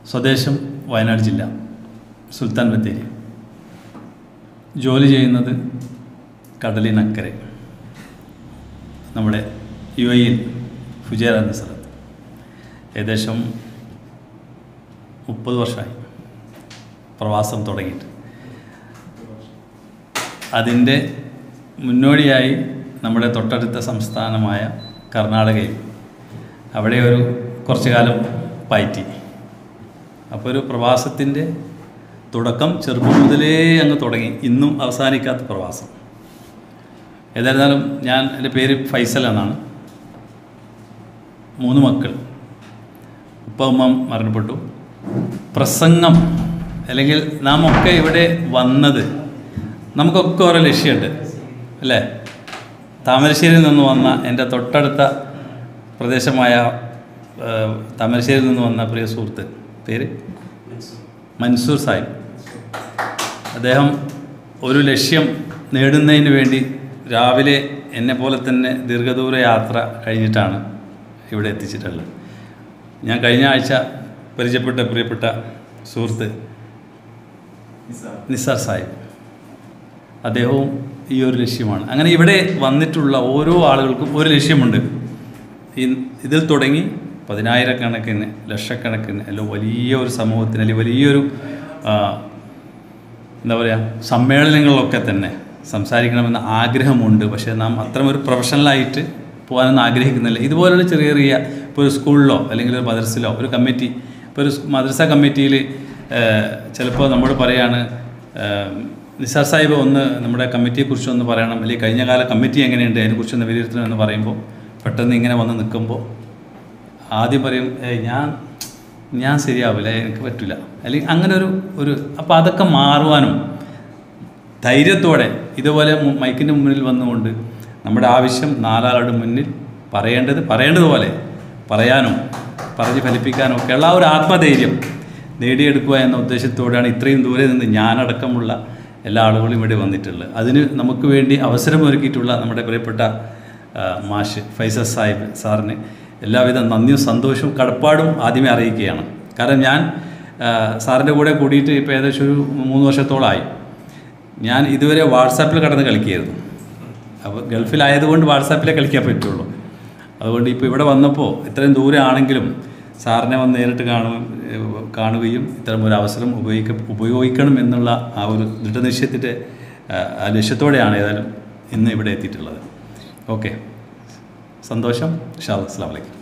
സ്വദേശം വയനാട് ജില്ല സുൽത്താൻ ബത്തേരി ജോലി ചെയ്യുന്നത് കടലിനക്കരെ നമ്മുടെ യു എയിൽ ഫുജേറ എന്ന സ്ഥലത്ത് ഏകദേശം മുപ്പത് വർഷമായി പ്രവാസം തുടങ്ങിയിട്ട് അതിൻ്റെ മുന്നോടിയായി നമ്മുടെ തൊട്ടടുത്ത സംസ്ഥാനമായ കർണാടകയിൽ അവിടെ ഒരു കുറച്ചു കാലം പയറ്റി അപ്പോൾ ഒരു പ്രവാസത്തിൻ്റെ തുടക്കം ചെറുപ്പം മുതലേ അങ്ങ് തുടങ്ങി ഇന്നും അവസാനിക്കാത്ത പ്രവാസം ഏതായിരുന്നാലും ഞാൻ എൻ്റെ പേര് ഫൈസൽ എന്നാണ് മൂന്ന് മക്കൾ ഉപ്പ ഉമ്മ മരണപ്പെട്ടു പ്രസംഗം അല്ലെങ്കിൽ നാം ഒക്കെ ഇവിടെ വന്നത് നമുക്കൊക്കെ ഓരോ ലക്ഷ്യമുണ്ട് അല്ലേ താമരശ്ശേരിയിൽ നിന്ന് വന്ന എൻ്റെ തൊട്ടടുത്ത പ്രദേശമായ ഏഹ്, താമരശ്ശേരിയിൽ നിന്ന് വന്ന പ്രിയ സുഹൃത്ത് പേര് മൻസൂർ സാഹിബ് അദ്ദേഹം ഒരു ലക്ഷ്യം നേടുന്നതിന് വേണ്ടി രാവിലെ എന്നെ പോലെ തന്നെ ദീർഘദൂര യാത്ര കഴിഞ്ഞിട്ടാണ് ഇവിടെ എത്തിച്ചിട്ടുള്ളത് ഞാൻ കഴിഞ്ഞ ആഴ്ച പരിചയപ്പെട്ട പ്രിയപ്പെട്ട സുഹൃത്ത് നിസാർ സാഹിബ് അദ്ദേഹവും ഈ ഒരു ലക്ഷ്യമാണ് അങ്ങനെ ഇവിടെ വന്നിട്ടുള്ള ഓരോ ആളുകൾക്കും ഒരു ലക്ഷ്യമുണ്ട് ഈ ഇതിൽ തുടങ്ങി പതിനായിരക്കണക്കിന് ലക്ഷക്കണക്കിന് അല്ലെങ്കിൽ വലിയ ഒരു സമൂഹത്തിന് അല്ലെങ്കിൽ വലിയൊരു ആ, എന്താ പറയുക സമ്മേളനങ്ങളിലൊക്കെ തന്നെ സംസാരിക്കണമെന്ന ആഗ്രഹമുണ്ട് പക്ഷേ നാം അത്തരമൊരു പ്രൊഫഷണലായിട്ട് പോകാനൊന്നും ആഗ്രഹിക്കുന്നില്ല ഇതുപോലുള്ള ചെറിയ ചെറിയ ഇപ്പോൾ ഒരു സ്കൂളിലോ അല്ലെങ്കിൽ ഒരു മദ്രസയിലോ ഒരു കമ്മിറ്റി ഇപ്പോൾ ഒരു സ് മദ്രസ കമ്മിറ്റിയിൽ ചിലപ്പോൾ നമ്മോട് പറയാണ് ഏഹ്, നിസാർ സാഹിബ് ഒന്ന് നമ്മുടെ കമ്മിറ്റിയെക്കുറിച്ച് ഒന്ന് പറയണം അല്ലെങ്കിൽ കഴിഞ്ഞ കാല കമ്മിറ്റി എങ്ങനെയുണ്ട് അതിനെക്കുറിച്ചൊന്ന് വിലയിരുത്തണം എന്ന് പറയുമ്പോൾ പെട്ടെന്ന് ഇങ്ങനെ വന്ന് നിൽക്കുമ്പോൾ ആദ്യം പറയും ഏയ് ഞാൻ ഞാൻ ശരിയാവില്ല എനിക്ക് പറ്റില്ല അല്ലെങ്കിൽ അങ്ങനെ ഒരു ഒരു അപ്പോൾ അതൊക്കെ മാറുവാനും ധൈര്യത്തോടെ ഇതുപോലെ മു- മൈക്കിൻ്റെ മുന്നിൽ വന്നുകൊണ്ട് നമ്മുടെ ആവശ്യം നാലാളുടെ മുന്നിൽ പറയേണ്ടത് പറയേണ്ടതുപോലെ പറയാനും പറഞ്ഞ് ഫലിപ്പിക്കാനും ഒക്കെയുള്ള ആ ഒരു ആത്മധൈര്യം നേടിയെടുക്കുക എന്ന ഉദ്ദേശത്തോടെയാണ് ഇത്രയും ദൂരെ നിന്ന് ഞാനടക്കമുള്ള എല്ലാ ആളുകളും ഇവിടെ വന്നിട്ടുള്ളത് അതിന് നമുക്ക് വേണ്ടി അവസരമൊരുക്കിയിട്ടുള്ള നമ്മുടെ പ്രിയപ്പെട്ട ആ, മാഷ് ഫൈസൽ സാഹിബ് സാറിന് എല്ലാവിധ നന്ദിയും സന്തോഷവും കടപ്പാടും ആദ്യമേ അറിയിക്കുകയാണ് കാരണം ഞാൻ ആ, സാറിൻ്റെ കൂടെ കൂടിയിട്ട് ഇപ്പോൾ ഏകദേശം ഒരു മൂന്ന് വർഷത്തോളമായി ഞാൻ ഇതുവരെ വാട്സാപ്പിൽ കടന്ന് കളിക്കുകയായിരുന്നു അപ്പോൾ ഗൾഫിലായതുകൊണ്ട് വാട്സാപ്പിലേ കളിക്കാൻ പറ്റുള്ളൂ അതുകൊണ്ട് ഇപ്പോൾ ഇവിടെ വന്നപ്പോൾ ഇത്രയും ദൂരെ ആണെങ്കിലും സാറിനെ വന്ന് നേരിട്ട് കാണുകയും ഏഹ് കാണുകയും ഇത്തരം ഒരു അവസരം ഉപയോഗിക്ക ഉപയോഗിക്കണം എന്നുള്ള ആ ഒരു ദൃഢനിശ്ചയത്തിൻ്റെ ആ, ആ ലക്ഷ്യത്തോടെയാണ് ഏതായാലും ഇന്ന് ഇവിടെ എത്തിയിട്ടുള്ളത് ഓക്കെ സന്തോഷം ഷാ അസ്സാം വലൈക്കും